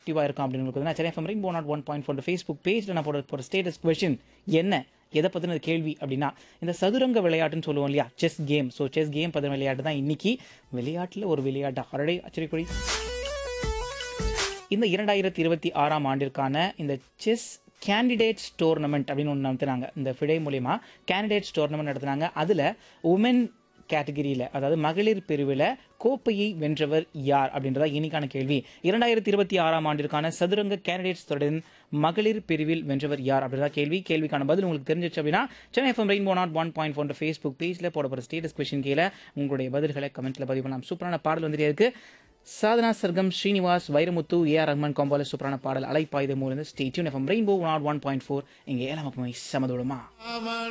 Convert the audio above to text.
ஆக்டிவாக இருக்கும் அப்படின்னு இருக்குது சென்னை எஃப்எம் ரெயின்போ நாட் ஒன் பாயிண்ட் ஃபோர் ஃபேஸ்புக் பேஜில் நான் போட போகிற ஸ்டேட்டஸ் கொஷின் என்ன எதை பற்றின கேள்வி அப்படின்னா இந்த சதுரங்க விளையாட்டுன்னு சொல்லுவோம் இல்லையா chess game so chess game பற்றின விளையாட்டு தான் இன்னைக்கு விளையாட்டில் ஒரு விளையாட்டு அரடை ஆச்சரியக்குறி இந்த இரண்டாயிரத்தி இருபத்தி ஆறாம் ஆண்டிற்கான இந்த செஸ் கேண்டிடேட்ஸ் டோர்னமெண்ட் அப்படின்னு ஒன்று நடத்துனாங்க இந்த ஃபிடே மூலிமா கேண்டிடேட்ஸ் டோர்னமெண்ட் நடத்துனாங்க அதில் உமன் கேட்டகிரியில் அதாவது மகளிர் பிரிவில் கோப்பையை வென்றவர் யார் அப்படின்றதா இன்னைக்கான கேள்வி இரண்டாயிரத்தி இருபத்தி ஆறாம் ஆண்டிற்கான சதுரங்க கேண்டிடேட்ஸ் தொடரின் மகளிர் பிரிவில் வென்றவர் யார் அப்படின்றதா கேள்வி கேள்விக்கான பதில் உங்களுக்கு தெரிஞ்சிச்சு அப்படின்னா சென்னை எஃப்எம் ரெயின்போ நாட் ஒன் பாயிண்ட் ஃபோன் ஃபேஸ்புக் பேஜில் போடப்படுற ஸ்டேட்டஸ் கொஸ்டின் கீழே உங்களுடைய பதில்களை கமெண்ட்டில் பதிவு பண்ணலாம் சூப்பரான பாடல் வந்துட்டே இருக்கு சாதனா சர்க்கம் ஸ்ரீனிவாஸ் வைரமுத்து ஏஆர் ரஹ்மான் காம்பால சூப்பரான பாடல் அலைப்பாயுத மூலம் ஸ்டேட்யூன் எஃப்எம் ரெயின்போ நாட் ஒன் பாயிண்ட் ஃபோர் இங்கே ஏழாம் சமதோடுமா